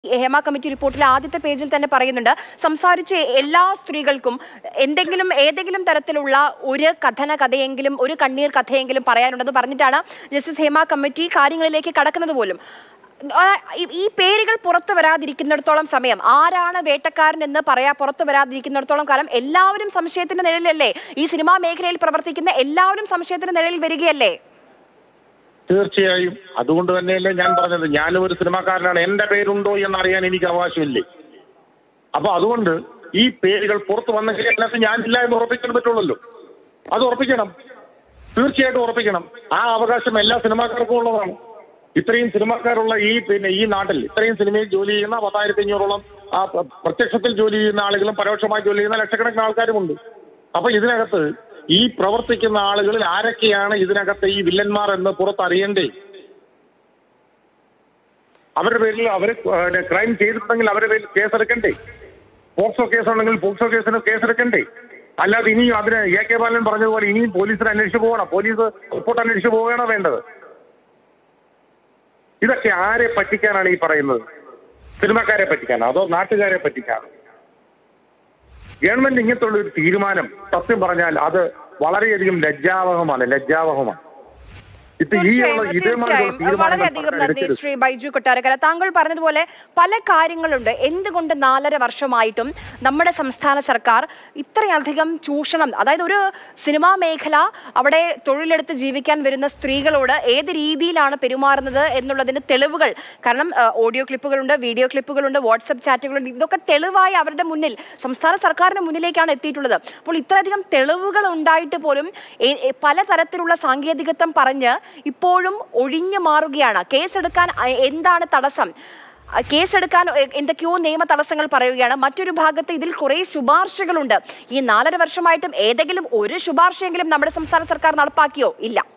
Hema committee റിപ്പോർട്ടിലെ ആദ്യത്തെ പേജിൽ തന്നെ പറയുന്നുണ്ട് സംസാരിച്ച എല്ലാ സ്ത്രീകൾക്കും എന്തെങ്കിലും ഏതെങ്കിലും തരത്തിലുള്ള ഒരു കഥന കഥയെങ്കിലും ഒരു കണ്ണീർ കഥയെങ്കിലും പറയാനുണ്ടെന്ന് പറഞ്ഞിട്ടാണ് ജസ്റ്റിസ് ഹേമ കമ്മിറ്റി കാര്യങ്ങളിലേക്ക് കടക്കുന്നത് പോലും ആ, ഈ- ഈ പേരുകൾ പുറത്തു വരാതിരിക്കുന്നിടത്തോളം സമയം ആരാണ് വേട്ടക്കാരൻ എന്ന് പറയാ പുറത്തു വരാതിരിക്കുന്നിടത്തോളം കാലം എല്ലാവരും സംശയത്തിന്റെ നിഴലിലല്ലേ ഈ സിനിമാ മേഖലയിൽ പ്രവർത്തിക്കുന്ന എല്ലാവരും സംശയത്തിന്റെ നിഴലിൽ വരികയല്ലേ തീർച്ചയായും അതുകൊണ്ട് തന്നെയല്ലേ ഞാൻ പറഞ്ഞത് ഞാനും ഒരു സിനിമാക്കാരനാണ് എന്റെ പേരുണ്ടോ എന്നറിയാൻ എനിക്ക് അവകാശമില്ലേ അപ്പൊ അതുകൊണ്ട് ഈ പേരുകൾ പുറത്തു വന്നെങ്കിൽ അതിനകത്ത് ഞാനില്ല എന്ന് ഉറപ്പിക്കാൻ പറ്റുള്ളല്ലോ അത് ഉറപ്പിക്കണം തീർച്ചയായിട്ടും ഉറപ്പിക്കണം ആ അവകാശം എല്ലാ സിനിമാക്കാർക്കും ഉള്ളതാണ് ഇത്രയും സിനിമാക്കാരുള്ള ഈ പിന്നെ ഈ നാട്ടിൽ ഇത്രയും സിനിമയിൽ ജോലി ചെയ്യുന്ന പത്തായിരത്തി അഞ്ഞൂറോളം ആ പ്ര- പ്രത്യക്ഷത്തിൽ ജോലി ചെയ്യുന്ന ആളുകളും പരോക്ഷമായി ജോലി ചെയ്യുന്ന ലക്ഷക്കണക്കിന് ആൾക്കാരുമുണ്ട് അപ്പൊ ഇതിനകത്ത് ഈ പ്രവർത്തിക്കുന്ന ആളുകളിൽ ആരൊക്കെയാണ് ഇതിനകത്ത് ഈ വില്ലന്മാർ എന്ന് പുറത്തറിയണ്ടേ അവരുടെ പേരിൽ അവർ ക്രൈം ചെയ്തിട്ടുണ്ടെങ്കിൽ അവരുടെ പേരിൽ കേസെടുക്കണ്ടേ പോക്സോ കേസ് ഉണ്ടെങ്കിൽ പോക്സോ കേസിന് കേസെടുക്കണ്ടേ അല്ലാതെ ഇനിയും അതിന് എ കെ ബാലൻ പറഞ്ഞതുപോലെ ഇനിയും പോലീസിന് അന്വേഷിച്ച് പോകണം പോലീസ് റിപ്പോർട്ട് അന്വേഷിച്ച് പോവുകയാണോ വേണ്ടത് ഇതൊക്കെ ആരെ പറ്റിക്കാനാണ് ഈ പറയുന്നത് സിനിമക്കാരെ പറ്റിക്കാനോ അതോ നാട്ടുകാരെ പറ്റിക്കാനോ ഗവൺമെന്റ് ഇങ്ങനത്തെ ഒരു തീരുമാനം സത്യം പറഞ്ഞാൽ അത് വളരെയധികം ലജ്ജാവഹമാണ് ലജ്ജാവഹമാണ് ഇത് ഈ തീർച്ചയായും ഉള്ള ഇതേമാതിരി തീർച്ചയായും വളരെയധികം നന്ദി തീരുമാനങ്ങൾ ശ്രീ ബൈജു കൊട്ടാരക്കര താങ്കൾ പറഞ്ഞതുപോലെ പല കാര്യങ്ങളുണ്ട് എന്തുകൊണ്ട് നാലര വർഷമായിട്ടും നമ്മുടെ സംസ്ഥാന സർക്കാർ ഇത്രയധികം ചൂഷണം അതായത് ഒരു സിനിമാ മേഖല അവിടെ തൊഴിലെടുത്ത് ജീവിക്കാൻ വരുന്ന സ്ത്രീകളോട് ഏത് രീതിയിലാണ് പെരുമാറുന്നത് എന്നുള്ളതിന് തെളിവുകൾ കാരണം ആ, ഓഡിയോ ക്ലിപ്പുകളുണ്ട് വീഡിയോ ക്ലിപ്പുകളുണ്ട് വാട്സപ്പ് ചാറ്റുകളുണ്ട് ഇതൊക്കെ തെളിവായി അവരുടെ മുന്നിൽ സംസ്ഥാന സർക്കാരിന് മുന്നിലേക്കാണ് എത്തിയിട്ടുള്ളത് അപ്പോൾ ഇത്രയധികം തെളിവുകൾ ഉണ്ടായിട്ട് പോലും എ- എ- പലതരത്തിലുള്ള സാങ്കേതികത്വം പറഞ്ഞ് ഇപ്പോഴും ഒഴിഞ്ഞു മാറുകയാണ് കേസെടുക്കാൻ അ- എന്താണ് തടസ്സം അ, കേസെടുക്കാൻ എ- എന്തൊക്കെയോ നിയമ തടസ്സങ്ങൾ പറയുകയാണ് മറ്റൊരു ഭാഗത്ത് ഇതിൽ കുറെ ശുപാർശകളുണ്ട് ഈ നാലര വർഷമായിട്ടും ഏതെങ്കിലും ഒരു ശുപാർശയെങ്കിലും നമ്മുടെ സംസ്ഥാന സർക്കാർ നടപ്പാക്കിയോ ഇല്ല